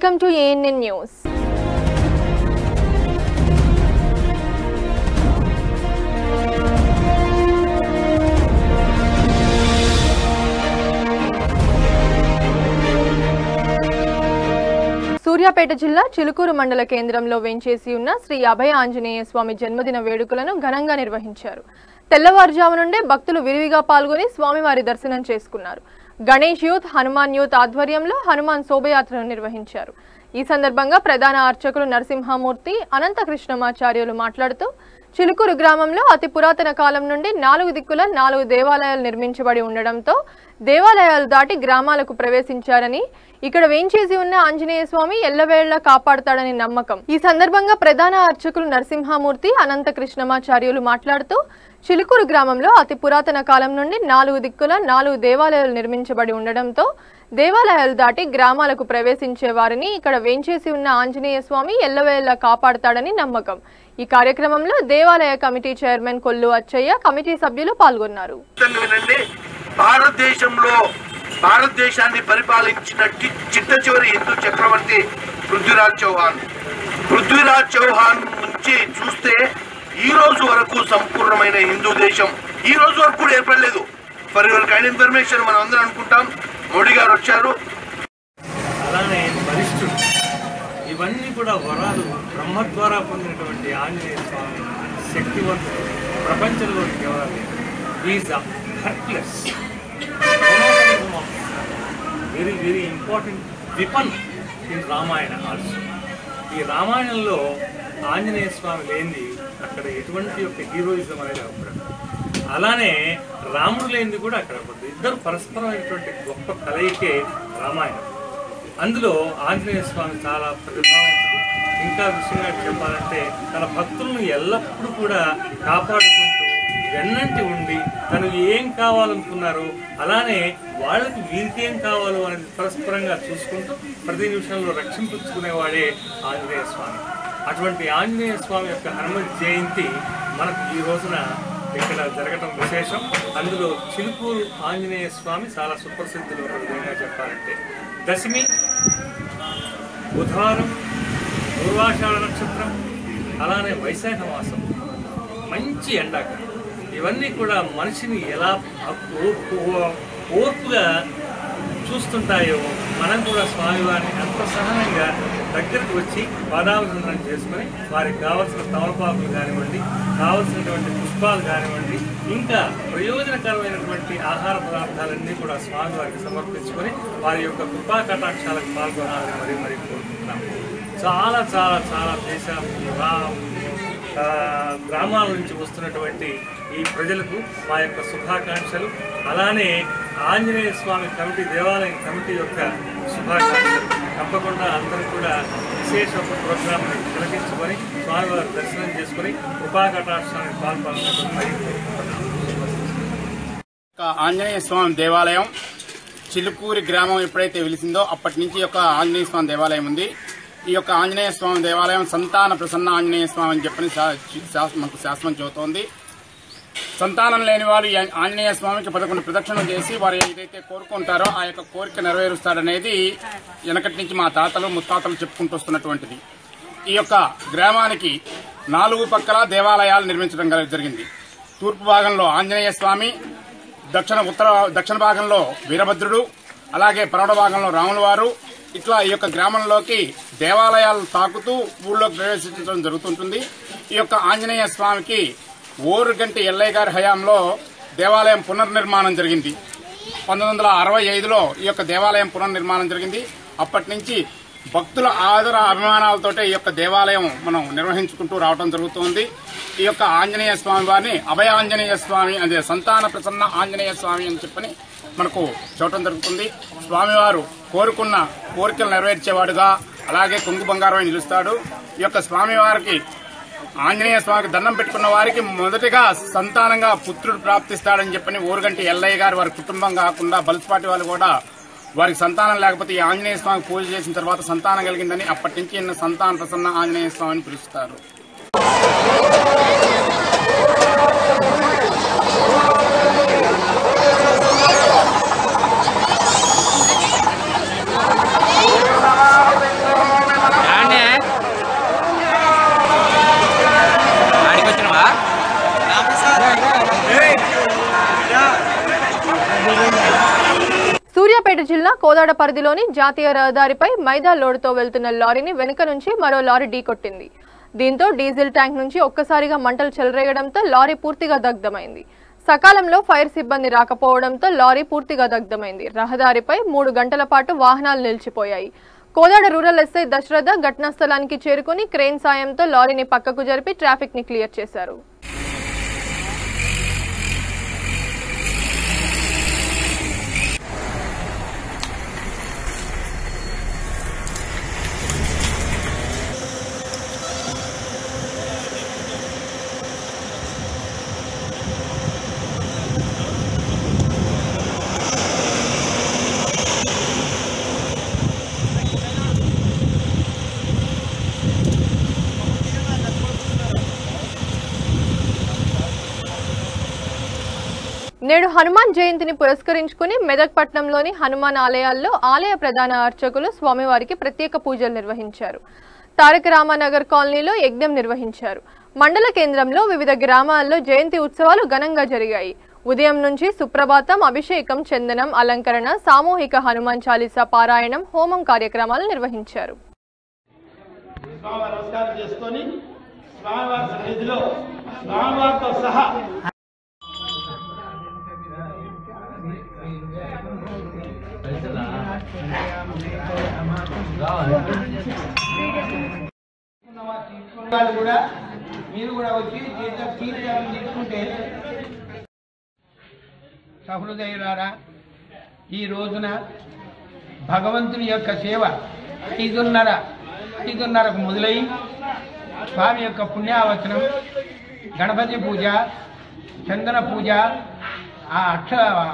Welcome to ANN news Suryapet జిల్లా చిలుకూరు మండల కేంద్రంలో వేంచేసి ఉన్న శ్రీ అభయ ఆంజనేయ స్వామి జన్మదిన వేడుకలను ఘనంగా నిర్వహించారు తెల్లవారుజాము నుండే భక్తులు విరివిగా పాల్గొని స్వామివారి దర్శనం చేసుకున్నారు గణేష్ యూత్ హనుమాన్ యూత్ ఆధ్వర్యంలో హనుమాన్ శోభయాత్రను నిర్వహించారు ఈ సందర్భంగా ప్రధాన అర్చకులు నరసింహమూర్తి అనంత కృష్ణమాచార్యులు మాట్లాడుతూ చిలుకూరు గ్రామంలో అతి పురాతన కాలం నుండి నాలుగు దిక్కుల నాలుగు దేవాలయాలు నిర్మించబడి ఉండడంతో దేవాలయాలు దాటి గ్రామాలకు ప్రవేశించారని ఇక్కడ వేంచేసి ఉన్న ఆంజనేయ స్వామి ఎల్లవేళ్ల కాపాడుతాడని నమ్మకం ఈ సందర్భంగా ప్రధాన అర్చకులు నరసింహమూర్తి అనంత కృష్ణమాచార్యులు మాట్లాడుతూ చిలుకూరు గ్రామంలో అతి పురాతన కాలం నుండి నాలుగు దిక్కుల నాలుగు దేవాలయాలు నిర్మించబడి ఉండడంతో దేవాలయాలు దాటి గ్రామాలకు ప్రవేశించే వారిని ఇక్కడ వేంచేసి ఉన్న ఆంజనేయ స్వామి ఎల్లవేళ కాపాడుతాడని నమ్మకం ఈ కార్యక్రమంలో దేవాలయ committee chairman Kollu Achaiah committee సభ్యులు పాల్గొన్నారు ఖచ్చితంగా వినండి భారతదేశంలో భారతదేశాన్ని పరిపాలించిన టి- చిట్ట చివరి హిందూ చక్రవర్తి పృథ్వీరాజ్ చౌహాన్ పృథ్వీరాజ్ చౌహాన్ నుంచి చూస్తే ఈ రోజు వరకు సంపూర్ణమైన హిందూ దేశం ఈ రోజు వరకు కూడా ఏర్పడలేదు ఫర్ యువర్ కైండ్ ఇన్ఫర్మేషన్ మనం అందరం అనుకుంటాం మోడీ గారు వచ్చారు అలానే బలిష్ఠుడు ఇవన్నీ కూడా వరాలు బ్రహ్మ ద్వారా పొందినటువంటి ఆంజనేయ స్వామి శక్తివంతుడు ప్రపంచంలో కేవలం is Hercules very very important weapon in Ramayana also ఈ రామాయణంలో ఆంజనేయ స్వామి లేనిది అక్కడ ఎటువంటి యొక్క హీరోయిజం అనేది అవ్వడం అలానే రాముడు లేనిది కూడా అక్కడ అవ్వదు ఇద్దరు పరస్పరమైనటువంటి గొప్ప కలయికే రామాయణం అందులో ఆంజనేయ స్వామి చాలా ప్రతిభావంతుడు ఇంకా విషయంగా చెప్పాలంటే తన భక్తులను ఎల్లప్పుడూ కూడా కాపాడుకుంటూ వెన్నంటి ఉండి తను ఏం కావాలనుకున్నారో అలానే వాళ్ళకి వీరికి ఏం కావాలో అనేది పరస్పరంగా చూసుకుంటూ ప్రతి నిమిషంలో రక్షింపుచ్చుకునేవాడే ఆంజనేయ స్వామి అటువంటి ఆంజనేయ స్వామి యొక్క హనుమత్ జయంతి మనకు ఈ రోజున ఇక్కడ జరగటం విశేషం అందులో చిలుకూరు ఆంజనేయ స్వామి చాలా సుప్రసిద్ధులు ఒక విధంగా చెప్పాలంటే దశమి బుధవారం పూర్వాషాఢ నక్షత్రం అలానే వైశాఖ మాసం మంచి ఎండాకాలం ఇవన్నీ కూడా మనిషిని ఎలా ఓర్పు ఓర్పుగా చూస్తుంటాయో మనం కూడా స్వామివారిని అంత సహనంగా దగ్గరికి వచ్చి పాదాభివందనం చేసుకొని వారికి కావలసిన తమలపాకులు కానివ్వండి కావలసినటువంటి పుష్పాలు కానివ్వండి ఇంకా ప్రయోజనకరమైనటువంటి ఆహార పదార్థాలన్నీ కూడా స్వామివారికి సమర్పించుకొని వారి యొక్క కృపా కటాక్షాలకు పాల్గొనాలని మరీ మరీ కోరుకుంటున్నాం చాలా చాలా చాలా దేశ రా- ఆ, గ్రామాల నుంచి వస్తున్నటువంటి ఈ ప్రజలకు మా యొక్క శుభాకాంక్షలు అలానే ఆంజనేయ స్వామి కమిటీ దేవాలయం కమిటీ యొక్క శుభాకాంక్షలు తప్పకుండా అందరూ కూడా విశేష ఒక ప్రోగ్రాంని తిలకించుకొని స్వామివారి దర్శనం చేసుకొని కృపాకటాక్షానికి పాల్పడాలని మరి యొక్క ఆంజనేయ స్వామి దేవాలయం చిలుకూరి గ్రామం ఎప్పుడైతే వెలిసిందో అప్పటి నుంచి ఈ యొక్క ఆంజనేయ స్వామి దేవాలయం ఉంది ఈ యొక్క ఆంజనేయ స్వామి దేవాలయం సంతాన ప్రసన్న ఆంజనేయ స్వామి అని చెప్పని శా- శా- మనకు శాస్త్రం చెబుతోంది సంతానం లేని వారు ఈ ఆంజనేయ స్వామికి పదకొండు ప్రదక్షిణలు చేసి వారు ఏదైతే కోరుకుంటారో ఆ యొక్క కోరిక నెరవేరుస్తాడనేది వెనకటి నుంచి మా తాతలు ముత్తాతలు చెప్పుకుంటూ వస్తున్నటువంటిది ఈ యొక్క గ్రామానికి నాలుగు పక్కల దేవాలయాలు నిర్మించడం గల- జరిగింది తూర్పు భాగంలో ఆంజనేయ స్వామి దక్షిణ ఉత్తర దక్షిణ భాగంలో వీరభద్రుడు అలాగే పరమడ భాగంలో రాముల వారు ఇట్లా ఈ యొక్క గ్రామంలోకి దేవాలయాలు తాకుతూ ఊళ్ళోకి ప్రవేశించడం జరుగుతుంటుంది ఈ యొక్క ఆంజనేయ స్వామికి ఓరుగంటి ఎల్లయ్య గారి హయాంలో దేవాలయం పునర్నిర్మాణం జరిగింది పంతొమ్మిది వందల అరవై ఐదులో ఈ యొక్క దేవాలయం పునర్నిర్మాణం జరిగింది అప్పటి నుంచి భక్తుల ఆదర అభిమానాలతోటే ఈ యొక్క దేవాలయం మనం నిర్వహించుకుంటూ రావడం జరుగుతుంది ఈ యొక్క ఆంజనేయ స్వామి వారిని అభయ ఆంజనేయ స్వామి అదే సంతాన ప్రసన్న ఆంజనేయ స్వామి అని చెప్పని మనకు చూడటం జరుగుతుంది స్వామివారు కోరుకున్న కోరికలు నెరవేర్చేవాడుగా అలాగే కొంగు బంగారమై నిలుస్తాడు ఈ యొక్క స్వామివారికి ఆంజనేయ స్వామికి దండం పెట్టుకున్న వారికి మొదటిగా సంతానంగా పుత్రుడు ప్రాప్తిస్తాడని చెప్పని ఊరుగంటి ఎల్లయ్య గారు వారి కుటుంబం కాకుండా బల్స్పాటి వాళ్ళు కూడా వారికి సంతానం లేకపోతే ఈ ఆంజనేయ స్వామికి పూజ చేసిన తర్వాత సంతానం కలిగిందని అప్పటి నుంచి ఈయన సంతాన ప్రసన్న ఆంజనేయ స్వామిని పిలుస్తారు శ్రీరామ జిల్లా కోదాడ పరిధిలోని జాతీయ రహదారిపై మైదా లోడుతో వెళ్తున్న లారీని వెనుక నుంచి మరో లారీ ఢీకొట్టింది దీంతో డీజిల్ ట్యాంక్ నుంచి ఒక్కసారిగా మంటలు చెలరేగడంతో లారీ పూర్తిగా దగ్ధమైంది సకాలంలో ఫైర్ సిబ్బంది రాకపోవడంతో లారీ పూర్తిగా దగ్ధమైంది రహదారిపై మూడు గంటల పాటు వాహనాలు నిలిచిపోయాయి కోదాడ రూరల్ ఎస్ఐ దశరథ ఘటనా స్థలానికి చేరుకుని క్రేన్ సాయంతో లారీని పక్కకు జరిపి ట్రాఫిక్ ని క్లియర్ చేశారు నేడు హనుమాన్ జయంతిని పురస్కరించుకుని మెదక్ పట్నంలోని హనుమాన్ ఆలయాల్లో ఆలయ ప్రధాన అర్చకులు స్వామివారికి ప్రత్యేక పూజలు నిర్వహించారు తారక రామానగర్ కాలనీలో యజ్ఞం నిర్వహించారు మండల కేంద్రంలో వివిధ గ్రామాల్లో జయంతి ఉత్సవాలు ఘనంగా జరిగాయి ఉదయం నుంచి సుప్రభాతం అభిషేకం చందనం అలంకరణ సామూహిక హనుమాన్ చాలీసా పారాయణం హోమం కార్యక్రమాలు నిర్వహించారు స్వామివారి నమస్కారం చేసుకొని స్వామివారి సన్నిధిలో స్వామివారితో సహా వాళ్ళు కూడా మీరు కూడా వచ్చి తీర్థ- తీర్థం తీసుకుంటే సహృదయులారా ఈ రోజున భగవంతుని యొక్క సేవ ఐదున్నర ఐదున్నరకు మొదలై స్వామి యొక్క పుణ్యావచనం గణపతి పూజ చందన పూజ ఆ అక్ష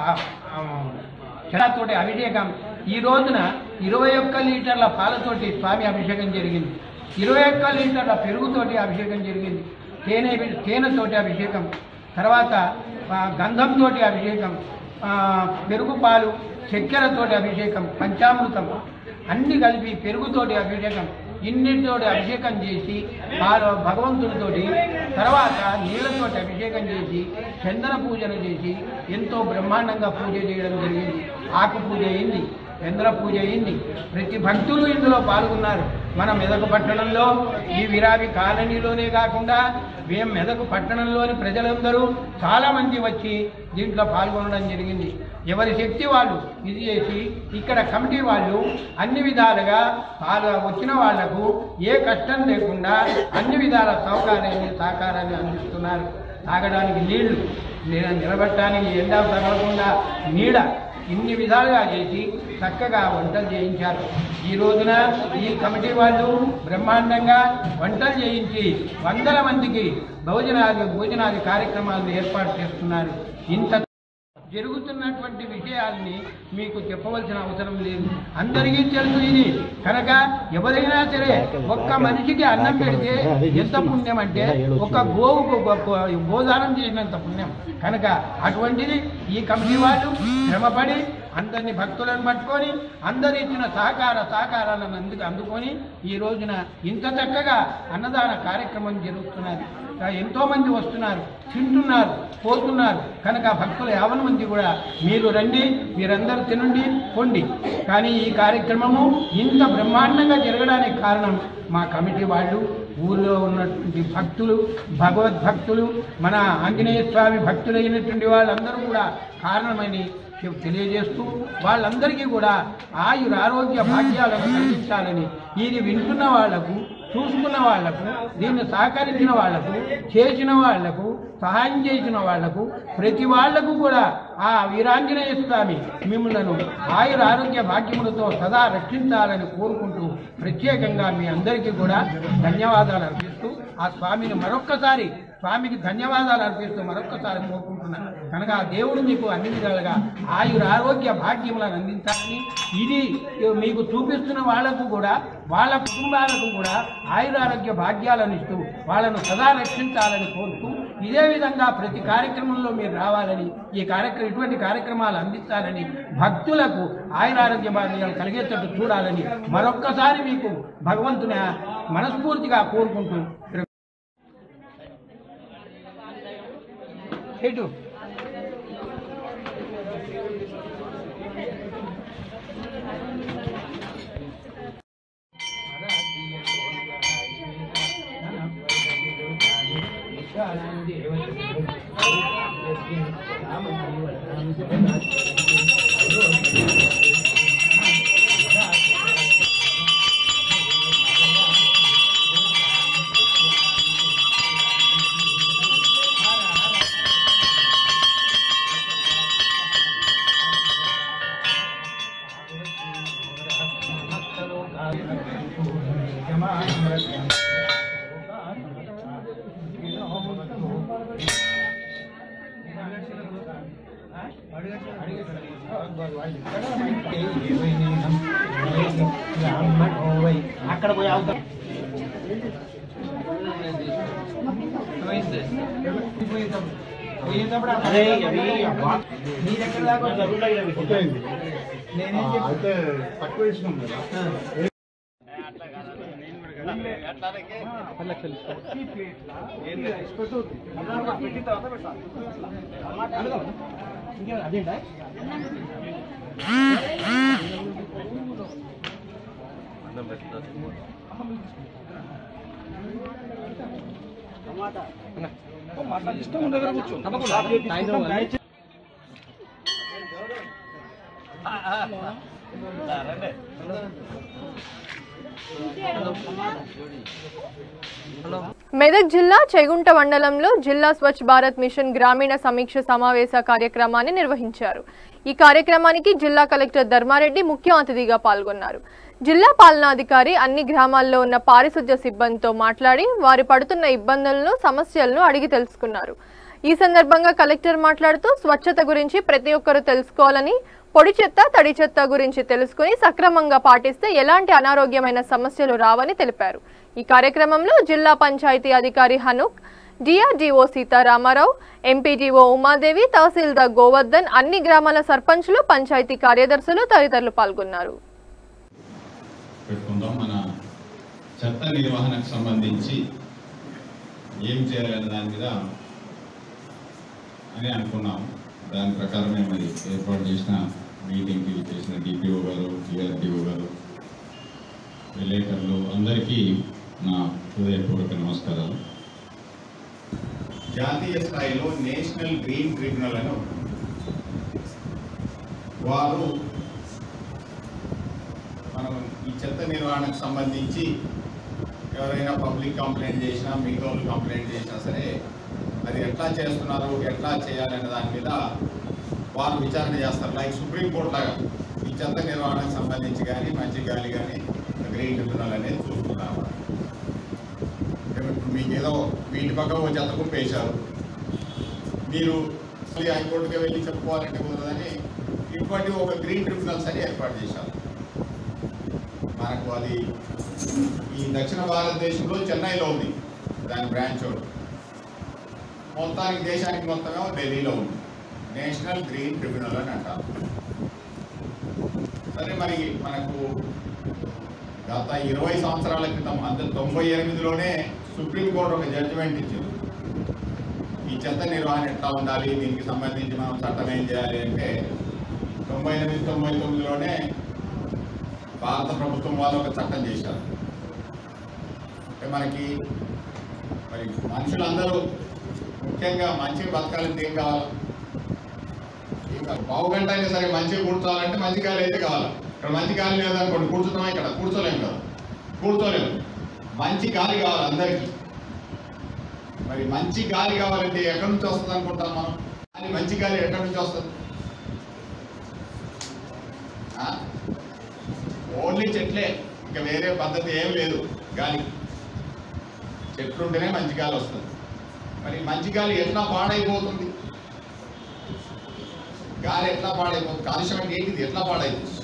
చరాతోటి అభిషేకం ఈ రోజున ఇరవై ఒక్క లీటర్ల పాలతోటి స్వామి అభిషేకం జరిగింది ఇరవై ఒక్క లీటర్ల పెరుగుతోటి అభిషేకం జరిగింది తేనె తేనెతోటి అభిషేకం తర్వాత ఆ, గంధంతోటి అభిషేకం ఆ, పెరుగు పాలు చక్కెరతోటి అభిషేకం పంచామృతం అన్ని కలిపి పెరుగుతోటి అభిషేకం ఇన్నిటితోటి అభిషేకం చేసి పాలు భగవంతునితోటి తర్వాత నీళ్ళతోటి అభిషేకం చేసి చందన పూజను చేసి ఎంతో బ్రహ్మాండంగా పూజ చేయడం జరిగింది ఆకు పూజ అయింది చంద్ర పూజ అయింది ప్రతి భక్తులు ఇందులో పాల్గొన్నారు మన మెదకు పట్టణంలో ఈ విరావి కాలనీలోనే కాకుండా మేము మెదకు పట్టణంలోని ప్రజలందరూ చాలా మంది వచ్చి దీంట్లో పాల్గొనడం జరిగింది ఎవరి శక్తి వాళ్ళు ఇది చేసి ఇక్కడ కమిటీ వాళ్ళు అన్ని విధాలుగా పాలు వచ్చిన వాళ్లకు ఏ కష్టం లేకుండా అన్ని విధాల సౌకర్యాన్ని సహకారాన్ని అందిస్తున్నారు తాగడానికి నీళ్లు నిల- నిలబెట్టడానికి ఎండా తగలకుండా నీడ ఇన్ని విధాలుగా చేసి చక్కగా వంటలు చేయించారు ఈ రోజున ఈ కమిటీ వాళ్ళు బ్రహ్మాండంగా వంటలు చేయించి వందల మందికి భోజనాది భోజనాది కార్యక్రమాలను ఏర్పాటు చేస్తున్నారు ఇంత జరుగుతున్నటువంటి విషయాల్ని మీకు చెప్పవలసిన అవసరం లేదు అందరికీ తెలుసు ఇది కనుక ఎవరైనా సరే ఒక్క మనిషికి అన్నం పెడితే ఎంత పుణ్యం అంటే ఒక గోవుకు గొప్ప గోదానం చేసినంత పుణ్యం కనుక అటువంటిది ఈ కమిటీ వాళ్ళు శ్రమపడి అందరిని భక్తులను పట్టుకొని అందరు ఇచ్చిన సహకార సహకారాలను అందుకు అందుకొని ఈ రోజున ఇంత చక్కగా అన్నదాన కార్యక్రమం జరుగుతున్నది ఎంతో మంది వస్తున్నారు తింటున్నారు పోతున్నారు కనుక భక్తులు యావన మంది కూడా మీరు రండి మీరందరూ తినండి పొండి కానీ ఈ కార్యక్రమము ఇంత బ్రహ్మాండంగా జరగడానికి కారణం మా కమిటీ వాళ్ళు ఊళ్ళో ఉన్నటువంటి భక్తులు భగవద్భక్తులు మన ఆంజనేయ స్వామి భక్తులైనటువంటి వాళ్ళందరూ కూడా కారణమని చెప్- తెలియజేస్తూ వాళ్ళందరికీ కూడా ఆయుర ఆరోగ్య భాగ్యాలను కలిగించాలని ఇది వింటున్న వాళ్లకు చూసుకున్న వాళ్లకు దీన్ని సహకరించిన వాళ్లకు చేసిన వాళ్లకు సహాయం చేసిన వాళ్లకు ప్రతి వాళ్లకు కూడా ఆ వీరాంజనేయ స్వామి మిమ్మలను ఆయుర ఆరోగ్య భాగ్యములతో సదా రక్షించాలని కోరుకుంటూ ప్రత్యేకంగా మీ అందరికీ కూడా ధన్యవాదాలు అర్పిస్తూ ఆ స్వామిని మరొక్కసారి స్వామికి ధన్యవాదాలు అర్పిస్తూ మరొక్కసారి కోరుకుంటున్నాను కనుక ఆ దేవుడు మీకు అన్ని విధాలుగా ఆయుర ఆరోగ్య భాగ్యములను అందించాలని ఇది మీకు చూపిస్తున్న వాళ్లకు కూడా వాళ్ళ కుటుంబాలకు కూడా ఆయురారోగ్య భాగ్యాలను ఇస్తూ వాళ్ళను సదా రక్షించాలని కోరుతూ ఇదే విధంగా ప్రతి కార్యక్రమంలో మీరు రావాలని ఈ కార్యక్రమం ఇటువంటి కార్యక్రమాలు అందించాలని భక్తులకు ఆయురారోగ్య భాగ్యాలు కలిగేటట్టు చూడాలని మరొక్కసారి మీకు భగవంతుని మనస్ఫూర్తిగా కోరుకుంటూ ఎటు అక్కడ పోయి అవుతాం నీ దగ్గర దాకా నేనేం అయితే తక్కువ ఇచ్చినాం కదా అదేంటా మెదక్ జిల్లా చెగుంట మండలంలో జిల్లా స్వచ్ఛ భారత్ మిషన్ గ్రామీణ సమీక్ష సమావేశ కార్యక్రమాన్ని నిర్వహించారు ఈ కార్యక్రమానికి జిల్లా కలెక్టర్ ధర్మారెడ్డి ముఖ్య అతిథిగా పాల్గొన్నారు జిల్లా పాలనాధికారి అన్ని గ్రామాల్లో ఉన్న పారిశుధ్య సిబ్బందితో మాట్లాడి వారి పడుతున్న ఇబ్బందులను సమస్యలను అడిగి తెలుసుకున్నారు ఈ సందర్భంగా కలెక్టర్ మాట్లాడుతూ స్వచ్ఛత గురించి ప్రతి ఒక్కరూ తెలుసుకోవాలని పొడి చెత్త తడి చెత్త గురించి తెలుసుకుని సక్రమంగా పాటిస్తే ఎలాంటి అనారోగ్యమైన సమస్యలు రావని తెలిపారు ఈ కార్యక్రమంలో జిల్లా పంచాయతీ అధికారి హనుక్ డిఆర్డీఓ సీతారామారావు ఎంపీడీఓ ఉమాదేవి తహసీల్దార్ గోవర్ధన్ అన్ని గ్రామాల సర్పంచులు పంచాయతీ కార్యదర్శులు తదితరులు పాల్గొన్నారు పెట్టుకుందాం మన చెత్త నిర్వహణకు సంబంధించి ఏం చేయాలనే దాని మీద అని అనుకున్నాం దాని ప్రకారమే మరి ఏర్పాటు చేసిన మీటింగ్కి చేసిన డిపిఓ గారు డిఆర్డిఓ గారు విలేకరులు అందరికీ నా హృదయపూర్వక నమస్కారాలు జాతీయ స్థాయిలో నేషనల్ గ్రీన్ ట్రిబ్యునల్ అని ఒకటి ఉంది. వారు మనం ఈ చెత్త నిర్వహణకు సంబంధించి ఎవరైనా పబ్లిక్ కంప్లైంట్ చేసినా మిగతా వాళ్ళు కంప్లైంట్ చేసినా సరే అది ఎట్లా చేస్తున్నారు ఎట్లా చేయాలనే దాని మీద వారు విచారణ చేస్తారు లైక్ సుప్రీంకోర్టు లాగా ఈ చెత్త నిర్వహణకు సంబంధించి కానీ మంచి గాలి కానీ గ్రీన్ ట్రిబ్యునల్ అనేది చూస్తున్నారు ఇప్పుడు మీకు ఏదో మీ ఇంటి పక్క ఓ చెత్త కుప్ప వేశారు మీరు మళ్ళీ హైకోర్టుకి వెళ్ళి చెప్పుకోవాలంటే కుదరదని ఇటువంటి ఒక గ్రీన్ ట్రిబ్యునల్స్ అని ఏర్పాటు చేశారు మనకు అది ఈ దక్షిణ భారతదేశంలో చెన్నైలో ఉంది దాని బ్రాంచ్ ఒకటి. మొత్తానికి దేశానికి మొత్తమేమో ఢిల్లీలో ఉంది నేషనల్ గ్రీన్ ట్రిబ్యునల్ అని అంటారు సరే మరి మనకు గత ఇరవై సంవత్సరాల క్రితం అంటే తొంభై ఎనిమిదిలోనే సుప్రీంకోర్టు ఒక జడ్జిమెంట్ ఇచ్చింది ఈ చెత్త నిర్వహణ ఎట్లా ఉండాలి దీనికి సంబంధించి మనం చట్టం ఏం చేయాలి అంటే తొంభై ఎనిమిది తొంభై తొమ్మిదిలోనే భారత ప్రభుత్వం వాళ్ళు ఒక చట్టం చేశారు అంటే మనకి మరి మనుషులందరూ ముఖ్యంగా మంచిగా బతకాలంటే ఏం కావాలి ఏం కావాలి పావు గంట అయినా సరే మంచిగా కూర్చోవాలంటే మంచి గాలి అయితే కావాలి ఇక్కడ మంచి గాలి లేదనుకోండి కూర్చున్నామా ఇక్కడ కూర్చోలేము కదా కూర్చోలేము మంచి గాలి కావాలి అందరికీ మరి మంచి గాలి కావాలంటే ఎక్కడి నుంచి వస్తుంది అనుకుంటాం మనం కానీ మంచి గాలి ఎక్కడి నుంచి వస్తుంది ఆ? ఓన్లీ చెట్లే ఇంకా వేరే పద్ధతి ఏం లేదు గాలి చెట్లు ఉంటేనే మంచి గాలి వస్తుంది మరి మంచి గాలి ఎట్లా పాడైపోతుంది గాలి ఎట్లా పాడైపోతుంది కాలుష్యం అంటే ఏంటిది ఎట్లా పాడైపోతుంది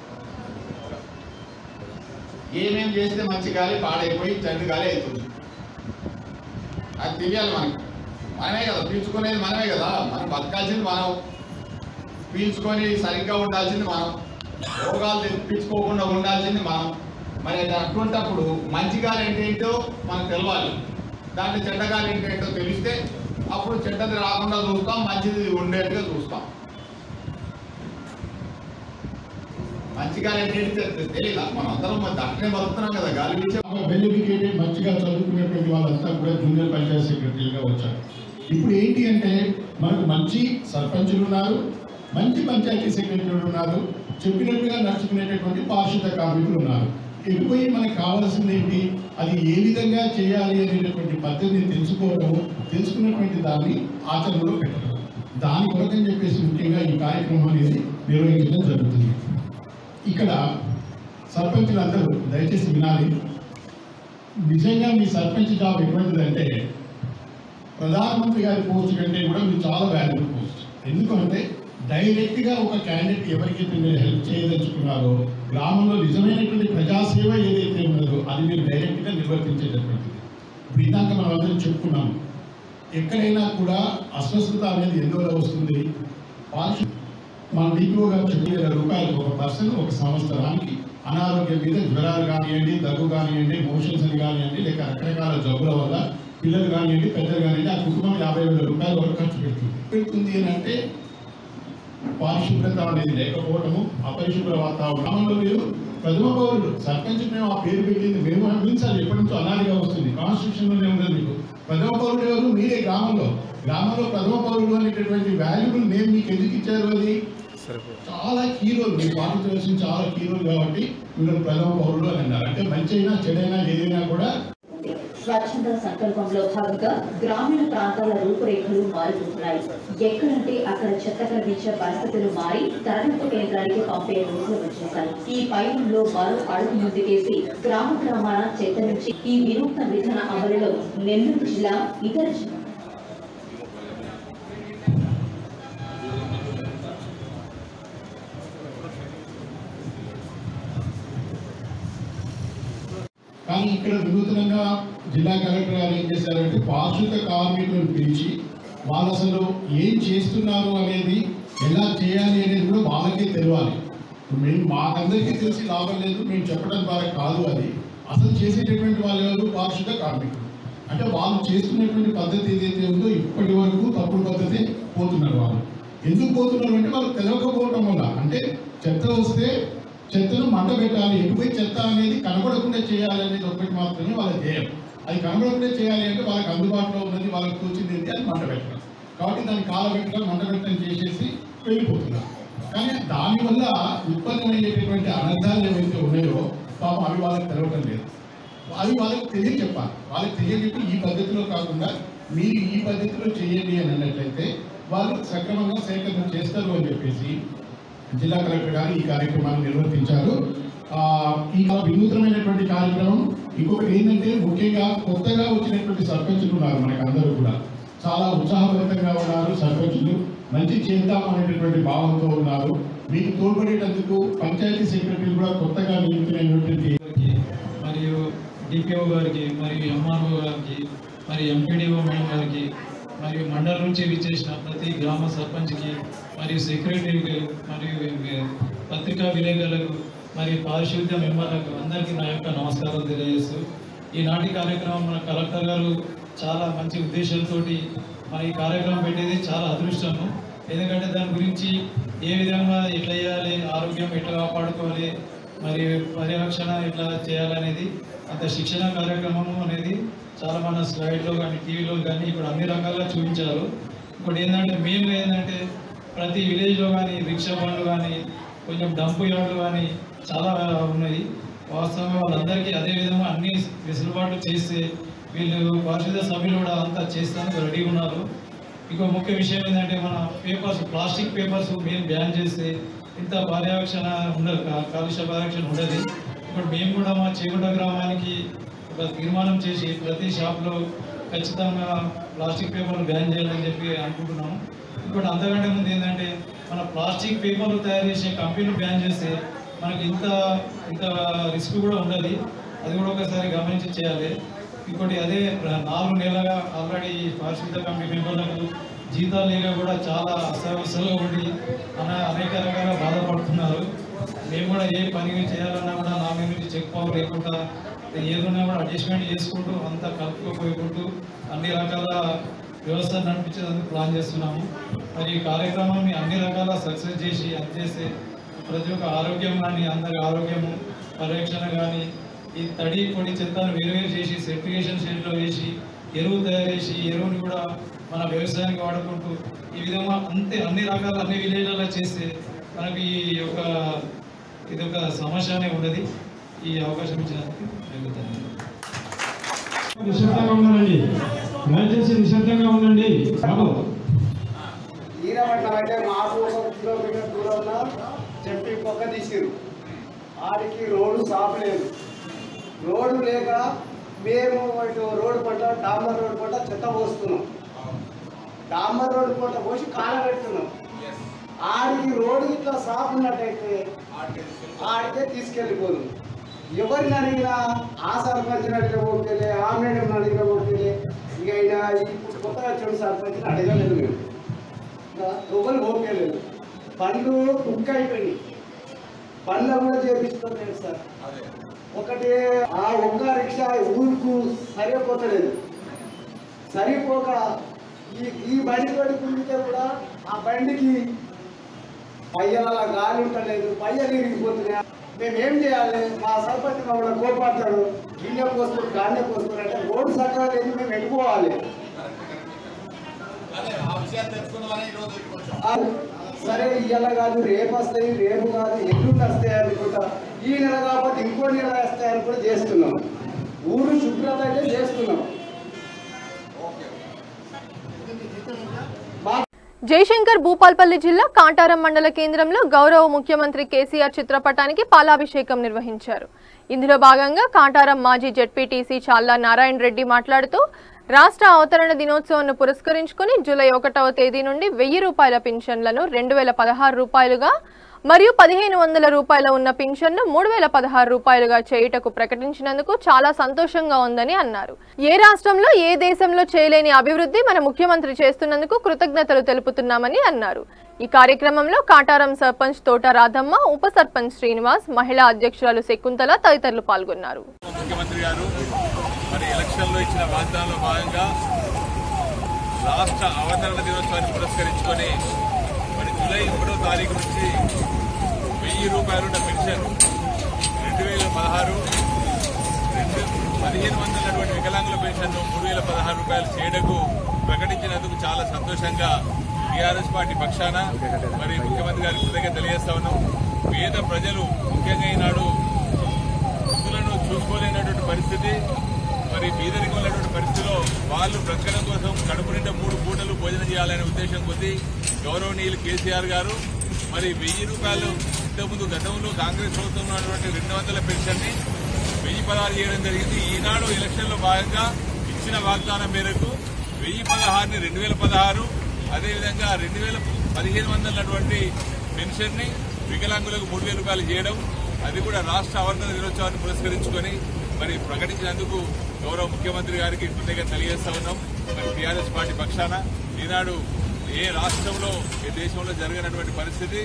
ఏమేం చేస్తే మంచి గాలి పాడైపోయి చెడు గాలి అవుతుంది అది తెలియాలి మనకి మనమే కదా పీల్చుకునేది మనమే కదా మనం బతకాల్సింది మనం పీల్చుకొని సరిగ్గా ఉండాల్సింది మనం రోగాలు తెప్పించుకోకుండా ఉండాల్సింది మనం మరి అది అటువంటప్పుడు మంచి గాలి అంటే ఏంటో మనకు తెలవాలి దాంట్లో చెడ్డ గాలి అంటే ఏంటో తెలిస్తే అప్పుడు చెడ్డది రాకుండా చూస్తాం మంచిది ఉండేట్టుగా చూస్తాం మంచి గాలి అంటే ఏంటి తెలీదా మనం అందరం మరి అట్లనే బతుకుతున్నాం కదా గాలి పీల్చే వెల్ ఎడ్యుకేటెడ్ మంచిగా చదువుకునేటువంటి వాళ్ళంతా కూడా జూనియర్ పంచాయత్ సెక్రటరీగా వచ్చారు ఇప్పుడు ఏంటి అంటే మనకు మంచి సర్పంచులు ఉన్నారు మంచి పంచాయతీ సెక్రటరీలు ఉన్నారు చెప్పినట్టుగా నడుచుకునేటటువంటి పారిశుద్ధ కార్మికులు ఉన్నారు ఎక్కువై మనకు కావాల్సింది ఏంటి అది ఏ విధంగా చేయాలి అనేటటువంటి పద్ధతిని తెలుసుకోవడము తెలుసుకున్నటువంటి దాన్ని ఆచరణలో పెట్టడం దాని కొరకని చెప్పేసి ముఖ్యంగా ఈ కార్యక్రమం అనేది నిర్వహించడం జరుగుతుంది ఇక్కడ సర్పంచులందరూ దయచేసి వినాలి నిజంగా మీ సర్పంచ్ జాబ్ ఎటువంటిదంటే ప్రధానమంత్రి గారి పోస్ట్ కంటే కూడా మీరు చాలా వాల్యుబుల్ పోస్ట్ ఎందుకంటే డైరెక్ట్ గా ఒక క్యాండిడేట్ ఎవరికైతే మీరు హెల్ప్ చేయదలుచుకున్నారో గ్రామంలో నిజమైనటువంటి ప్రజాసేవ ఏదైతే ఉన్నదో అది మీరు డైరెక్ట్ గా నిర్వర్తించేటటువంటిది ఇప్పుడు ఇందాక మనం అందరం చెప్పుకున్నాం ఎక్కడైనా కూడా అస్వస్థత అనేది ఎందువల్ల వస్తుంది పారిశు మన డిపిఓ గారు చెప్పిన వేల రూపాయలు ఒక పర్సన్ ఒక సంవత్సరానికి అనారోగ్యం మీద జ్వరాలు కానివ్వండి దగ్గు కానివ్వండి మోషన్స్ అని కానివ్వండి లేక రకరకాల జబ్బుల వల్ల పిల్లలు కానివ్వండి పెద్దలు కానివ్వండి ఆ కుటుంబం యాభై వేల రూపాయల వరకు ఖర్చు పెడుతుంది పెడుతుంది అని అంటే పారిశుభ్రత అనేది లేకపోవడము అపరిశుభ్ర వాతావరణం గ్రామంలో మీరు ప్రథమ పౌరులు సర్పంచ్ మేము ఆ పేరు పెట్టింది మేము అందించాలి ఎప్పటి నుంచో అనాదిగా వస్తుంది కాన్స్టిట్యూషన్ లోనే ఉన్నది మీకు ప్రథమ పౌరుడు ఎవరు మీరే గ్రామంలో గ్రామంలో ప్రథమ పౌరుడు అనేటటువంటి వాల్యుబుల్ నేమ్ మీకు ఎందుకు ఇచ్చారు అది చాలా హీరోలు మీరు పాటించవలసిన చాలా హీరోలు కాబట్టి మీరు ప్రథమ పౌరులు అని అన్నారు అంటే మంచి అయినా చెడైనా ఏదైనా కూడా స్వచ్ఛంద సంకల్పంలో భాగంగా గ్రామీణ ప్రాంతాల రూపురేఖలు మారిపోతున్నాయి ఎక్కడంటే అక్కడ చెత్త కనిపించే పరిస్థితులు మారి తరలింపు కేంద్రానికి పంపే రోజులు వచ్చేశాయి ఈ పయనంలో మరో అడుగు ముందుకేసి గ్రామ గ్రామాల చెత్త నుంచి ఈ వినూత్న విధాన అమలులో నెల్లూరు జిల్లా ఇతర జి- కానీ ఇక్కడ వినూతనంగా జిల్లా కలెక్టర్ గారు ఏం చేశారంటే పారిశుద్ధ కార్మికులను పిలిచి వాళ్ళు అసలు ఏం చేస్తున్నారు అనేది ఎలా చేయాలి అనేది కూడా వాళ్ళకే తెలియాలి ఇప్పుడు మేము మాకందరికీ తెలిసి లాభం లేదు మేము చెప్పడం ద్వారా కాదు అది అసలు చేసేటటువంటి వాళ్ళు ఎవరు పారిశుద్ధ కార్మికులు అంటే వాళ్ళు చేస్తున్నటువంటి పద్ధతి ఏదైతే ఉందో ఇప్పటి వరకు తప్పుడు పద్ధతి పోతున్నారు వాళ్ళు ఎందుకు పోతున్నారు అంటే వాళ్ళు తెలియకపోవడం వల్ల అంటే చెత్త వస్తే చెత్తను మంట పెట్టాలి ఎటుపోయి చెత్త అనేది కనబడకుండా చేయాలి అనేది ఒకటి మాత్రమే వాళ్ళ ధ్యేయం అది కనబడకుండా చేయాలి అంటే వాళ్ళకి అందుబాటులో ఉన్నది వాళ్ళకి తోచింది ఏంటి అది మంట పెట్టడం కాబట్టి దాన్ని కాలబెట్టడం మంట పెట్టడం చేసేసి వెళ్ళిపోతున్నారు కానీ దానివల్ల ఉత్పన్నమయ్యేటటువంటి అనర్థాలు ఏవైతే ఉన్నాయో పాపం అవి వాళ్ళకి తెలవటం లేదు అవి వాళ్ళకి తెలియచెప్పాలి వాళ్ళకి తెలియజెప్పి ఈ పద్ధతిలో కాకుండా మీరు ఈ పద్ధతిలో చేయండి అని అన్నట్లయితే వాళ్ళు సక్రమంగా సేకరణ చేస్తారు అని చెప్పేసి జిల్లా కలెక్టర్ గారు ఈ కార్యక్రమాన్ని నిర్వర్తించారు ఆ, ఈ వినూత్నమైనటువంటి కార్యక్రమం ఇంకొకటి ఏంటంటే ముఖ్యంగా కొత్తగా వచ్చినటువంటి సర్పంచులు ఉన్నారు మనకు అందరూ కూడా చాలా ఉత్సాహభరితంగా ఉన్నారు సర్పంచులు మంచి చేద్దాం అనేటటువంటి భావంతో ఉన్నారు మీకు తోడ్పడేటందుకు పంచాయతీ సెక్రటరీ కూడా కొత్తగా నియమితులైనటువంటి గారికి మరియు డిపిఓ గారికి మరియు ఎంఆర్ఓ గారికి మరియు ఎంపీడీఓ మేడం గారికి మరియు మండలం నుంచి విచ్చేసిన ప్రతి గ్రామ సర్పంచ్కి మరియు సెక్రటరీకి మరియు పత్రికా విలేకరులకు మరియు పారిశుద్ధ్య మెంబర్లకు అందరికీ నా యొక్క నమస్కారాలు తెలియజేస్తూ ఈనాటి కార్యక్రమం మన కలెక్టర్ గారు చాలా మంచి ఉద్దేశంతో మన ఈ కార్యక్రమం పెట్టేది చాలా అదృష్టము ఎందుకంటే దాని గురించి ఏ విధంగా ఎట్లా చేయాలి ఆరోగ్యం ఎట్లా కాపాడుకోవాలి మరి పరిరక్షణ ఎట్లా చేయాలనేది అంత శిక్షణ కార్యక్రమము అనేది చాలా మన స్లైడ్లో కానీ టీవీలో కానీ ఇప్పుడు అన్ని రకాలుగా చూపించారు ఇప్పుడు ఏంటంటే మేము ఏంటంటే ప్రతి విలేజ్లో కానీ రిక్షా బండ్లు కానీ కొంచెం డంపు యార్డులు కానీ చాలా ఉన్నాయి వాస్తవంగా వాళ్ళందరికీ అదే విధంగా అన్ని వెసులుబాట్లు చేస్తే వీళ్ళు పారిశుద్ధ సభ్యులు కూడా అంతా చేస్తానికి రెడీగా ఉన్నారు ఇంకో ముఖ్య విషయం ఏంటంటే మన పేపర్స్ ప్లాస్టిక్ పేపర్స్ మేము బ్యాన్ చేస్తే ఇంత పర్యవేక్షణ ఉండదు కా- కాలుష్య పర్యవేక్షణ ఉండదు ఇప్పుడు మేము కూడా మా చేగుంట గ్రామానికి ఒక తీర్మానం చేసి ప్రతి షాప్లో ఖచ్చితంగా ప్లాస్టిక్ పేపర్లు బ్యాన్ చేయాలని చెప్పి అనుకుంటున్నాము ఇంకోటి అంతకంటే ముందు ఏంటంటే మన ప్లాస్టిక్ పేపర్లు తయారు చేసే కంపెనీలు బ్యాన్ చేస్తే మనకి ఇంత ఇంత రిస్క్ కూడా ఉండదు అది కూడా ఒకసారి గమనించి చేయాలి ఇంకోటి అదే నాలుగు నెలలుగా ఆల్రెడీ పారిశుద్ధ కమిటీ మెంబర్లకు జీతాలు లేక కూడా చాలా అస్తవ్యస్తలుగా ఉండి అన అనేక రకాలుగా బాధపడుతున్నారు మేము కూడా ఏ పని చేయాలన్నా కూడా నా మీద నుంచి చెక్ పవర్ లేకుండా ఏదైనా కూడా అడ్జస్ట్మెంట్ చేసుకుంటూ అంతా కలుపుకోపోయికుంటూ అన్ని రకాల వ్యవస్థ నడిపించేందుకు ప్లాన్ చేస్తున్నాము మరి ఈ కార్యక్రమాన్ని అన్ని రకాల సక్సెస్ చేసి అందజేస్తే ప్రతి ఒక్క ఆరోగ్యం కానీ అందరి ఆరోగ్యము పర్యవేక్షణ కానీ ఈ తడి పొడి చెత్తను వేరువేరు చేసి సెర్టిఫికేషన్ షెడ్లో వేసి ఎరువు తయారు చేసి ఎరువుని కూడా మన వ్యవసాయానికి వాడుకుంటూ ఈ విధంగా అంతే అన్ని రకాల అన్ని విలేజ్లలో చేస్తే మనకి ఈ యొక్క ఇది ఒక సమస్యనే ఉన్నది ఈ అవకాశం ఇచ్చినందుకు జరుగుతుంది నిశ్శబ్దంగా ఉండండి దయచేసి నిశ్శబ్దంగా ఉండండి బాబు ఈరపట్నం అయితే మాకు ఒక కిలోమీటర్ దూరంలో చెప్పి పొక్క తీసిరు ఆడికి రోడ్డు సాపు లేదు రోడ్డు లేక మేము ఇటు రోడ్డు పంట డాంబర్ రోడ్డు పంట చెత్త పోస్తున్నాం డాంబర్ రోడ్డు పంట పోసి కాల పెడుతున్నాం ఆడికి రోడ్డు ఇట్లా సాపు ఉన్నట్టయితే ఆడికే తీసుకెళ్ళిపోదు ఎవరిని అడిగినా ఆ సర్పంచ్ని అడిగిన పోతే ఆ మేడం అడిగిన పోతే ఇక అయినా ఇప్పుడు కొత్తగా వచ్చిన సర్పంచ్ని అడగలేదు మేము ఎవరు ఓకేలేదు పనులు బుక్ అయిపోయినాయి పనులు కూడా చేపిస్తుంది సార్ ఒకటి ఆ ఒక్క రిక్షా ఊరుకు సరిపోతలేదు సరిపోక ఈ ఈ బండి తోటి కుదిరితే కూడా ఆ బండికి పయ్యల గాలి ఉండలేదు పయ్యలు ఇరిగిపోతున్నాయి మేము ఏం చేయాలి మా సర్పంచ్ మమ్మల్ని కోపాడతాడు గిన్నె పోస్తారు గాన్నె పోస్తారు అంటే రోడ్డు సక్కగా లేదు మేము వెళ్ళిపోవాలి ఆ, సరే ఇవాళ కాదు రేపు వస్తాయి రేపు కాదు ఎల్లుండి వస్తాయి అనుకుంటా ఈ నెల కాకపోతే ఇంకో నెల వస్తాయని కూడా చేస్తున్నాం ఊరు శుభ్రత అయితే చేస్తున్నాం జయశంకర్ భూపాల్పల్లి జిల్లా కాంటారం మండల కేంద్రంలో గౌరవ ముఖ్యమంత్రి కేసీఆర్ చిత్రపటానికి పాలాభిషేకం నిర్వహించారు ఇందులో భాగంగా కాంటారం మాజీ జెడ్పీటీసీ చాల్లా నారాయణ రెడ్డి మాట్లాడుతూ రాష్ట్ర అవతరణ దినోత్సవాన్ని పురస్కరించుకుని జూలై ఒకటవ తేదీ నుండి వెయ్యి రూపాయల పింఛన్లను రెండు వేల పదహారు రూపాయలుగా మరియు పదిహేను వందల రూపాయల ఉన్న పింఛన్ను మూడు వేల పదహారు రూపాయలుగా చేయుటకు ప్రకటించినందుకు చాలా సంతోషంగా ఉందని అన్నారు ఏ రాష్ట్రంలో ఏ దేశంలో చేయలేని అభివృద్ధి మన ముఖ్యమంత్రి చేస్తున్నందుకు కృతజ్ఞతలు తెలుపుతున్నామని అన్నారు ఈ కార్యక్రమంలో కాటారం సర్పంచ్ తోట రాధమ్మ ఉప సర్పంచ్ శ్రీనివాస్ మహిళా అధ్యక్షురాలు శకుంతల తదితరులు పాల్గొన్నారు ముఖ్యమంత్రి గారు మరి ఎలక్షన్లో ఇచ్చిన వాగ్దానంలో భాగంగా రాష్ట్ర అవతరణ దినోత్సవాన్ని పురస్కరించుకొని మరి జూలై ఒకటో తారీఖు నుంచి వెయ్యి రూపాయలు ఉన్న పెన్షన్ రెండు వేల పదహారు రెండు పదిహేను వందలటువంటి వికలాంగుల పెన్షన్ మూడు వేల పదహారు రూపాయలు చేయడకు ప్రకటించినందుకు చాలా సంతోషంగా టీఆర్ఎస్ పార్టీ పక్షాన మరి ముఖ్యమంత్రి గారికి కృతజ్ఞత తెలియజేస్తా ఉన్నాం పేద ప్రజలు ముఖ్యంగా ఈనాడు వృద్ధులను చూసుకోలేనటువంటి పరిస్థితి మరి బీదరికం ఉన్నటువంటి పరిస్థితిలో వాళ్ళు బ్రతకడం కోసం కడుపు నిండా మూడు పూటలు భోజనం చేయాలనే ఉద్దేశం కొద్దీ గౌరవనీయులు కేసీఆర్ గారు మరి వెయ్యి రూపాయలు ఇంతకుముందు గతంలో కాంగ్రెస్ ప్రభుత్వం ఉన్నటువంటి రెండు వందల పెన్షన్ని వెయ్యి పదహారు చేయడం జరిగింది ఈనాడు ఎలక్షన్లో భాగంగా ఇచ్చిన వాగ్దానం మేరకు వెయ్యి పదహారుని రెండు వేల పదహారు అదేవిధంగా రెండు వేల పదిహేను వందలటువంటి పెన్షన్ని వికలాంగులకు మూడు వేల రూపాయలు చేయడం అది కూడా రాష్ట్ర ఆవర్తన దినోత్సవాన్ని పురస్కరించుకొని మరి ప్రకటించినందుకు గౌరవ ముఖ్యమంత్రి గారికి కృతజ్ఞత తెలియజేస్తా ఉన్నాం మరి టీఆర్ఎస్ పార్టీ పక్షాన ఈనాడు ఏ రాష్ట్రంలో ఏ దేశంలో జరిగినటువంటి పరిస్థితి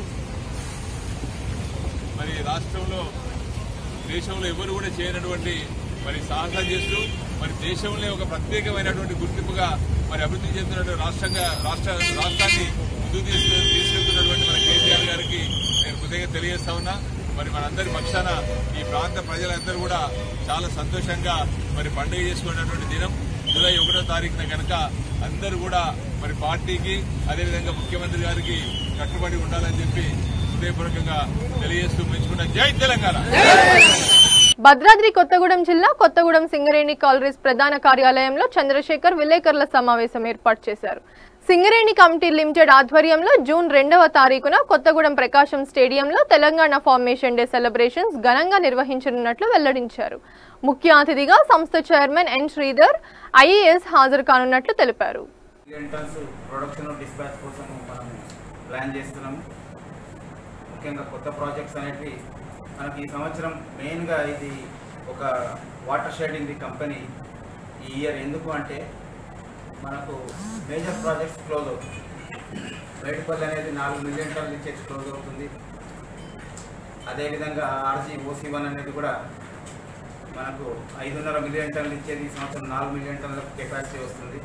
మరి రాష్ట్రంలో దేశంలో ఎవరు కూడా చేయనటువంటి మరి సాహసం చేస్తూ మరి దేశంలో ఒక ప్రత్యేకమైనటువంటి గుర్తింపుగా మరి అభివృద్ధి చెందినటువంటి రాష్ట్రంగా రాష్ట్ర రాష్ట్రాన్ని ముందుకు తీసుకు తీసుకెళ్తున్నటువంటి మన కేసీఆర్ గారికి నేను కృతజ్ఞత తెలియజేస్తా ఉన్నా మరి మనందరి పక్షాన ఈ ప్రాంత ప్రజలందరూ కూడా చాలా సంతోషంగా మరి పండుగ చేసుకున్నటువంటి దినం జూలై ఒకటో తారీఖున కనుక అందరూ కూడా మరి పార్టీకి అదేవిధంగా ముఖ్యమంత్రి గారికి కట్టుబడి ఉండాలని చెప్పి హృదయపూర్వకంగా తెలియజేస్తూ మెచ్చుకున్న జై తెలంగాణ భద్రాద్రి కొత్తగూడెం జిల్లా కొత్తగూడెం సింగరేణి కాలరీస్ ప్రధాన కార్యాలయంలో చంద్రశేఖర్ విలేకరుల సమావేశం ఏర్పాటు చేశారు సింగరేణి కమిటీ లిమిటెడ్ ఆధ్వర్యంలో జూన్ రెండవ తారీఖున కొత్తగూడెం ప్రకాశం స్టేడియంలో తెలంగాణ ఫార్మేషన్ డే సెలబ్రేషన్స్ ఘనంగా నిర్వహించనున్నట్లు వెల్లడించారు ముఖ్య అతిథిగా సంస్థ చైర్మన్ ఎన్ శ్రీధర్ ఐఏఎస్ హాజరు కానున్నట్లు తెలిపారు ఎంట్రన్స్ ప్రొడక్షన్ డిస్పాచ్ కోసం మనం ప్లాన్ చేస్తున్నాము ముఖ్యంగా కొత్త ప్రాజెక్ట్స్ అనేటివి మనకి ఈ సంవత్సరం మెయిన్గా ఇది ఒక వాటర్ షెడింగ్ కంపెనీ ఈ ఇయర్ ఎందుకు అంటే మనకు మేజర్ ప్రాజెక్ట్స్ క్లోజ్ అవుతుంది బయటపల్లి అనేది నాలుగు మిలియన్ టన్నులు ఇచ్చేసి క్లోజ్ అవుతుంది అదేవిధంగా ఆర్జీ ఓసీ వన్ అనేది కూడా మనకు ఐదున్నర మిలియన్ టన్నులు ఇచ్చేది ఈ సంవత్సరం నాలుగు మిలియన్ టన్నుల కెపాసిటీ వస్తుంది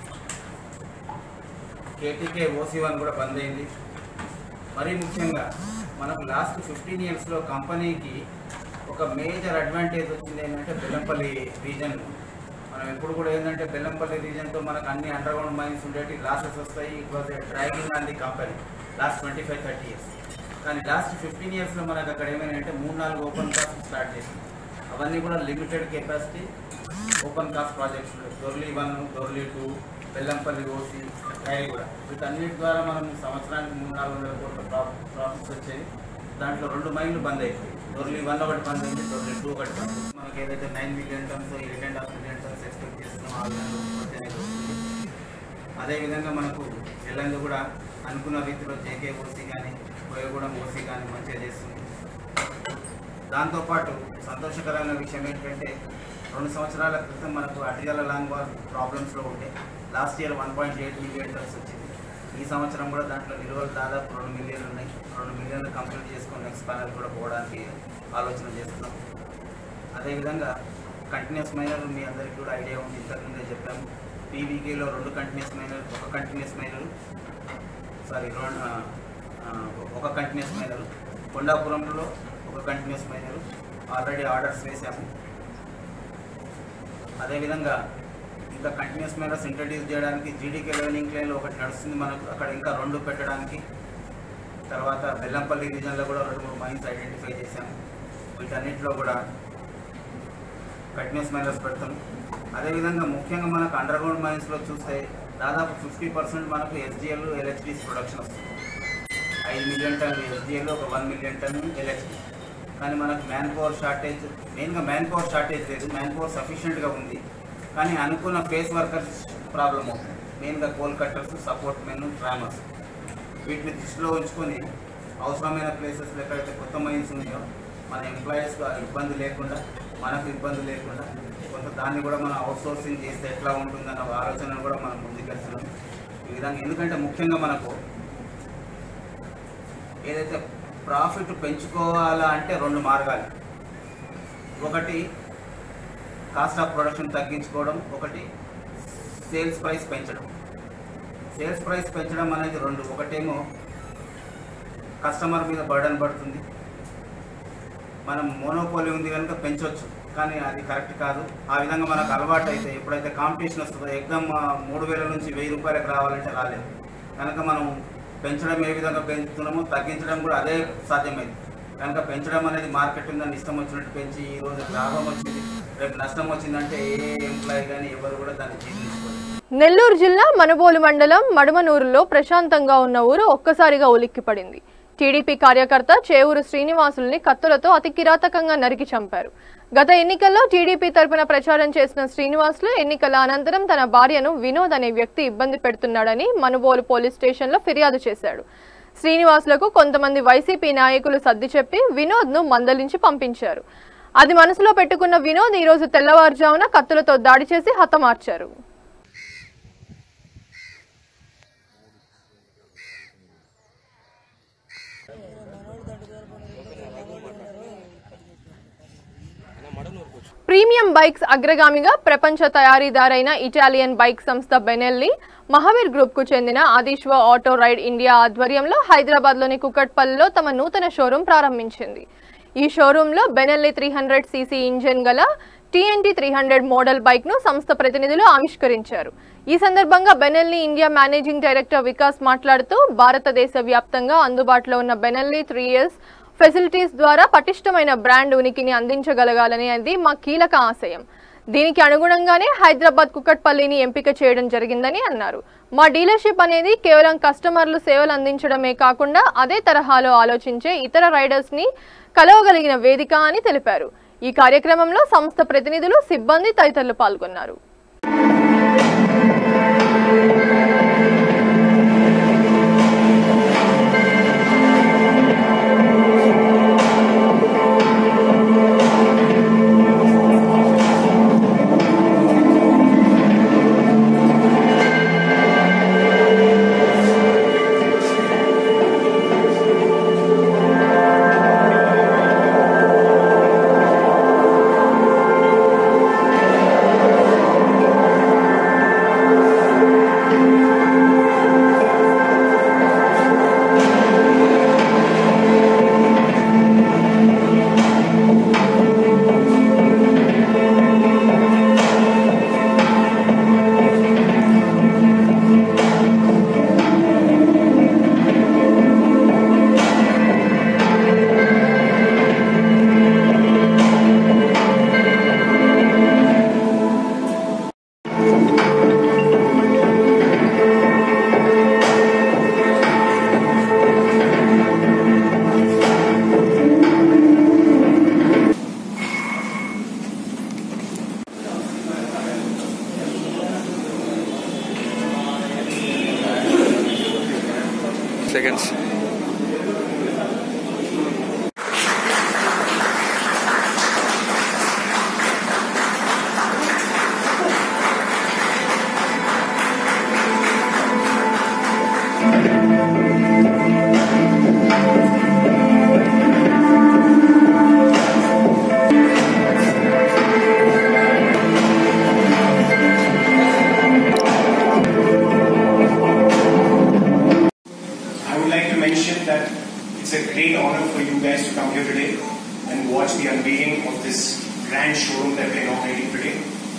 కేటీకే ఓసీ వన్ కూడా బంద్ అయింది మరీ ముఖ్యంగా మనకు లాస్ట్ ఫిఫ్టీన్ ఇయర్స్లో కంపెనీకి ఒక మేజర్ అడ్వాంటేజ్ వచ్చింది ఏంటంటే బెల్లంపల్లి రీజన్ మనం ఎప్పుడు కూడా ఏంటంటే బెల్లంపల్లి రీజన్తో మనకు అన్ని అండర్ గ్రౌండ్ మైన్స్ ఉండేవి లాసెస్ వస్తాయి it was dragging on the company last twenty five thirty years కానీ లాస్ట్ ఫిఫ్టీన్ ఇయర్స్లో మనకు అక్కడ ఏమైనా అంటే మూడు నాలుగు ఓపెన్ కాస్ట్ స్టార్ట్ చేసింది అవన్నీ కూడా limited capacity open cast projects Dorli one Dorli two Bellampalli OC కూడా వీటన్నిటి ద్వారా మనం సంవత్సరానికి మూడు నాలుగు వందల కోట్ల ప్రాఫిట్స్ వచ్చేవి దాంట్లో రెండు మైళ్ళు బంద్ అయిపోయి దొర్లీ వన్ ఒకటి బంద్ అయింది దొర్లీ టూ ఒకటి బంద్ అయింది. మనకి ఏదైతే nine million tons eight and half million tons expect చేస్తున్నాం ఆ విధంగా ఉత్పత్తి అనేది వస్తుంది అదేవిధంగా మనకు ఎల్లంగా కూడా అనుకున్న రీతిలో జేకే ఓసీ కానీ కోయగూడెం ఓసీ కానీ మంచిగా చేస్తుంది దాంతోపాటు సంతోషకరమైన విషయం ఏంటంటే రెండు సంవత్సరాల క్రితం మనకు అటిగల లాంగ్ వాల్ ప్రాబ్లమ్స్లో ఉంటే last year one point eight million tons వచ్చింది ఈ సంవత్సరం కూడా దాంట్లో నిల్వలు దాదాపు రెండు మిలియన్లు ఉన్నాయి రెండు మిలియన్లు కంప్లీట్ చేసుకొని నెక్స్ట్ ప్యానల్ కూడా పోవడానికి ఆలోచన చేస్తున్నాం అదేవిధంగా కంటిన్యూస్ మైనర్ మీ అందరికీ కూడా ఐడియా ఉంది ఇంతకుముందే చెప్పాము పీవీకేలో రెండు కంటిన్యూస్ మైనర్ ఒక కంటిన్యూస్ మైనర్ సారీ రెండు ఆ, ఆ, ఒక కంటిన్యూస్ మైనర్ కొండాపురంలో ఒక కంటిన్యూస్ మైనర్ ఆల్రెడీ ఆర్డర్స్ వేసాము అదేవిధంగా ఇంకా కంటిన్యూస్ మైనర్స్ ఇంట్రడ్యూస్ చేయడానికి జీడీకే లెర్నింగ్ క్లైన్లో ఒకటి నడుస్తుంది మనకు అక్కడ ఇంకా రెండు పెట్టడానికి తర్వాత బెల్లంపల్లి రీజన్లో కూడా రెండు మూడు మైన్స్ ఐడెంటిఫై చేశాము వీటన్నిటిలో కూడా కంటిన్యూస్ మైనర్స్ పెడతాం అదేవిధంగా ముఖ్యంగా మనకు అండర్ గ్రౌండ్ మైన్స్లో చూస్తే దాదాపు ఫిఫ్టీ పర్సెంట్ మనకు ఎస్డిఎల్ ఎల్హెచ్డిస్ ప్రొడక్షన్ వస్తుంది ఐదు మిలియన్ టన్ ఎస్డిఎల్ ఒక వన్ మిలియన్ టన్ ఎల్హెచ్డి కానీ మనకు మ్యాన్ పవర్ షార్టేజ్ మెయిన్గా మ్యాన్ పవర్ షార్టేజ్ లేదు మ్యాన్ పవర్ సఫిషియెంట్గా ఉంది కానీ అనుకున్న ఫేస్ వర్కర్స్ ప్రాబ్లం అవుతుంది మెయిన్గా coal cutters support men trammers వీటిని దృష్టిలో ఉంచుకొని అవసరమైన ప్లేసెస్లో ఎక్కడైతే కొత్త మైన్స్ ఉన్నాయో మన ఎంప్లాయీస్ ఇబ్బంది లేకుండా మనకు ఇబ్బంది లేకుండా కొంత దాన్ని కూడా మనం అవుట్సోర్సింగ్ చేస్తే ఎట్లా ఉంటుందన్న ఒక ఆలోచనను కూడా మనం ముందుకెళ్తున్నాం ఈ విధంగా ఎందుకంటే ముఖ్యంగా మనకు ఏదైతే ప్రాఫిట్ పెంచుకోవాలా అంటే రెండు మార్గాలు ఒకటి కాస్ట్ ఆఫ్ ప్రొడక్షన్ తగ్గించుకోవడం ఒకటి సేల్స్ ప్రైస్ పెంచడం సేల్స్ ప్రైస్ పెంచడం అనేది రెండు ఒకటేమో కస్టమర్ మీద బర్డన్ పడుతుంది మనం మోనోపోలి ఉంది కనుక పెంచవచ్చు కానీ అది కరెక్ట్ కాదు ఆ విధంగా మనకు అలవాటు అయితే ఎప్పుడైతే కాంపిటీషన్ వస్తుందో ఎగ్జామ్ మూడు వేల నుంచి వెయ్యి రూపాయలకు రావాలంటే రాలేదు కనుక మనం పెంచడం ఏ విధంగా పెంచుతున్నామో తగ్గించడం కూడా అదే సాధ్యమైంది కనుక పెంచడం అనేది మార్కెట్ ఉందని ఇష్టం వచ్చినట్టు పెంచి ఈ రోజు లాభం వచ్చింది రేపు నష్టం వచ్చిందంటే ఏ ఎంప్లాయీ కానీ ఎవరు కూడా దాన్ని జీర్ణించుకోలేదు నెల్లూరు జిల్లా మనుబోలు మండలం మడుమనూరులో ప్రశాంతంగా ఉన్న ఊరు ఒక్కసారిగా ఉలిక్కిపడింది టీడీపీ కార్యకర్త చేవూరు శ్రీనివాసుల్ని కత్తులతో అతి కిరాతకంగా నరికి చంపారు గత ఎన్నికల్లో టీడీపీ తరపున ప్రచారం చేసిన శ్రీనివాసులు ఎన్నికల అనంతరం తన భార్యను వినోద్ అనే వ్యక్తి ఇబ్బంది పెడుతున్నాడని మనుబోలు పోలీస్ స్టేషన్లో ఫిర్యాదు చేశాడు శ్రీనివాసులకు కొంతమంది వైసీపీ నాయకులు సర్ది చెప్పి వినోద్ను మందలించి పంపించారు అది మనసులో పెట్టుకున్న వినోద్ ఈ రోజు తెల్లవారుజామున కత్తులతో దాడి చేసి హతమార్చారు ప్రీమియం బైక్స్ అగ్రగామిగా ప్రపంచ తయారీదారైన ఇటాలియన్ బైక్ సంస్థ బెనెల్లి మహావీర్ గ్రూప్ కు చెందిన ఆదిశ్వ ఆటో రైడ్ ఇండియా ఆధ్వర్యంలో హైదరాబాద్ లోని కుకట్పల్లిలో తమ నూతన షోరూం ప్రారంభించింది ఈ షోరూంలో Benelli three hundred CC engine గల TNT three hundred model bike ను సంస్థ ప్రతినిధులు ఆవిష్కరించారు ఈ సందర్భంగా Benelli India managing director Vikas మాట్లాడుతూ భారతదేశ వ్యాప్తంగా అందుబాటులో ఉన్న బెనెల్లి త్రీ ఇయర్స్ ఫెసిలిటీస్ ద్వారా పటిష్టమైన బ్రాండ్ ఉనికిని అందించగలగాలనేది మా కీలక ఆశయం దీనికి అనుగుణంగానే హైదరాబాద్ కుకట్పల్లిని ఎంపిక చేయడం జరిగిందని అన్నారు మా డీలర్షిప్ అనేది కేవలం కస్టమర్లు సేవలు అందించడమే కాకుండా అదే తరహాలో ఆలోచించే ఇతర రైడర్స్ ని కలవగలిగిన వేదిక అని తెలిపారు ఈ కార్యక్రమంలో సంస్థ ప్రతినిధులు సిబ్బంది తదితరులు పాల్గొన్నారు Thank seconds. I would like to mention that it's a great honor for you guys to come here today and watch the unveiling of this grand showroom that we're inaugurating today.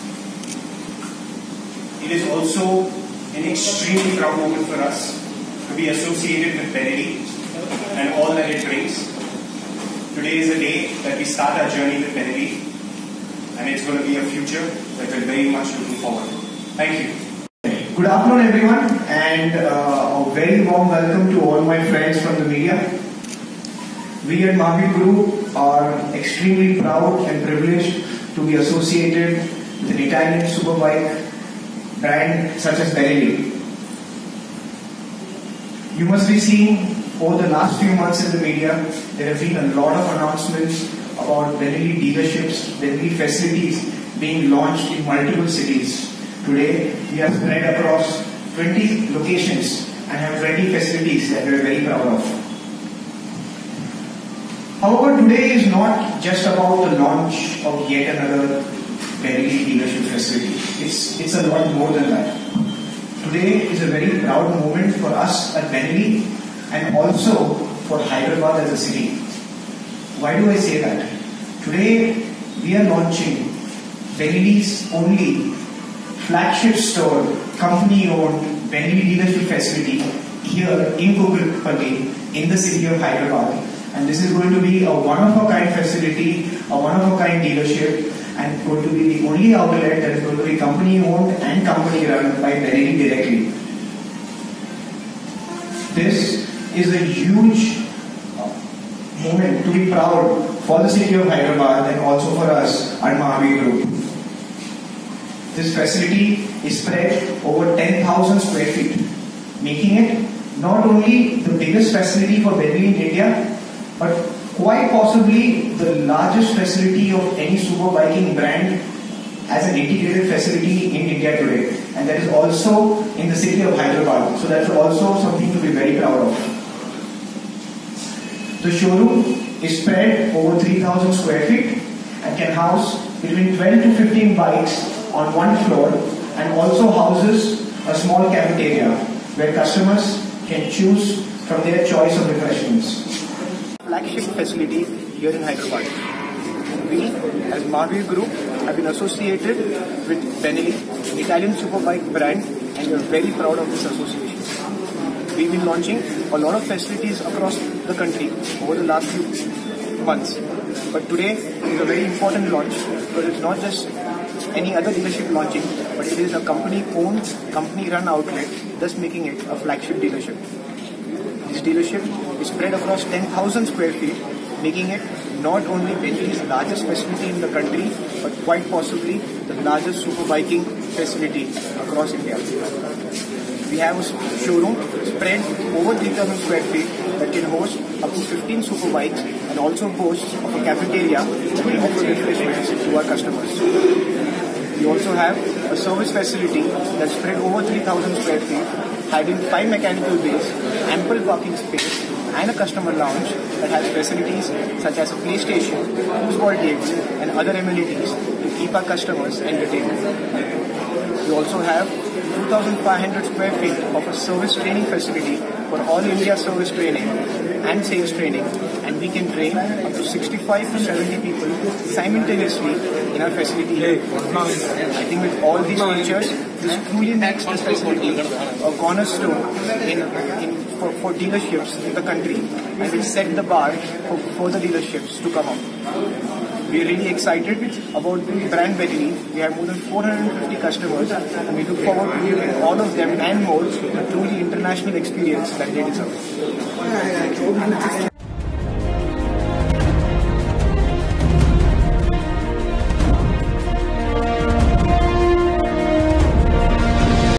It is also an extremely proud moment for us to be associated with Benelli and all that it brings. Today is the day that we start our journey with Benelli and it's going to be a future that we're very much looking forward to. Thank you. Good afternoon, everyone, and uh, a very warm welcome to all my friends from the media. We at Mavi Group are extremely proud and privileged to be associated with an Italian superbike brand such as Benelli. You must be seeing over the last few months in the media, there have been a lot of announcements about Benelli dealerships, Benelli facilities being launched in multiple cities. Today, we are spread across 20 locations and have 20 facilities that we are very proud of. However, today is not just about the launch of yet another Benelli dealership facility. It's, it's a lot more than that. Today is a very proud moment for us at Benelli and also for Hyderabad as a city. Why do I say that? Today we are launching Benelli's only flagship store, company owned Benelli dealership facility here in Kukatpalli in the city of Hyderabad. And this is going to be a one of a kind facility, a one of a kind dealership, and going to be the only outlet that is going to be company owned and company run by Benelli directly. This is a huge moment to be proud for the city of Hyderabad and also for us at Mahavi Group. This facility is spread over 10,000 square feet, making it not only the biggest facility for Benelli in India, but quite possibly the largest facility of any super biking brand as an integrated facility in India today. And that is also in the city of Hyderabad. So that's also something to be very proud of. The showroom is spread over 3000 square feet and can house between 12 to 15 bikes on one floor and also houses a small cafeteria where customers can choose from their choice of refreshments. Flagship facility here in Hyderabad. We, as Mahavir Group, have been associated with Benelli, an Italian superbike brand, and we are very proud of this association. We've been launching a lot of facilities across the country over the last few months. But today is a very important launch because it's not just any other dealership launching, but it is a company-owned, company-run outlet, thus making it a flagship dealership. This dealership is spread across 10,000 square feet, making it not only Bentley's largest facility in the country, but quite possibly the largest super biking facility across India. We have a showroom spread over 3,000 square feet that can host up to 15 super bikes and also boasts of a cafeteria that will offer refreshments to our customers. We also have a service facility that's spread over 3,000 square feet, having five mechanical bays, ample parking space, and a customer lounge that has facilities such as a PlayStation, foosball games, and other amenities to keep our customers entertained. We also have 2,500 square feet of a service training facility for all India service training and sales training, and we can train up to 65 to 70 people simultaneously in our facility here. I think with all these features, this truly makes this facility a cornerstone in, in for, for dealerships in the country, and will set the bar for further dealerships to come up. We are really excited about the brand Benelli. We have more than 450 customers and we look forward to giving all of them and more a truly international experience that they deserve. Thank you.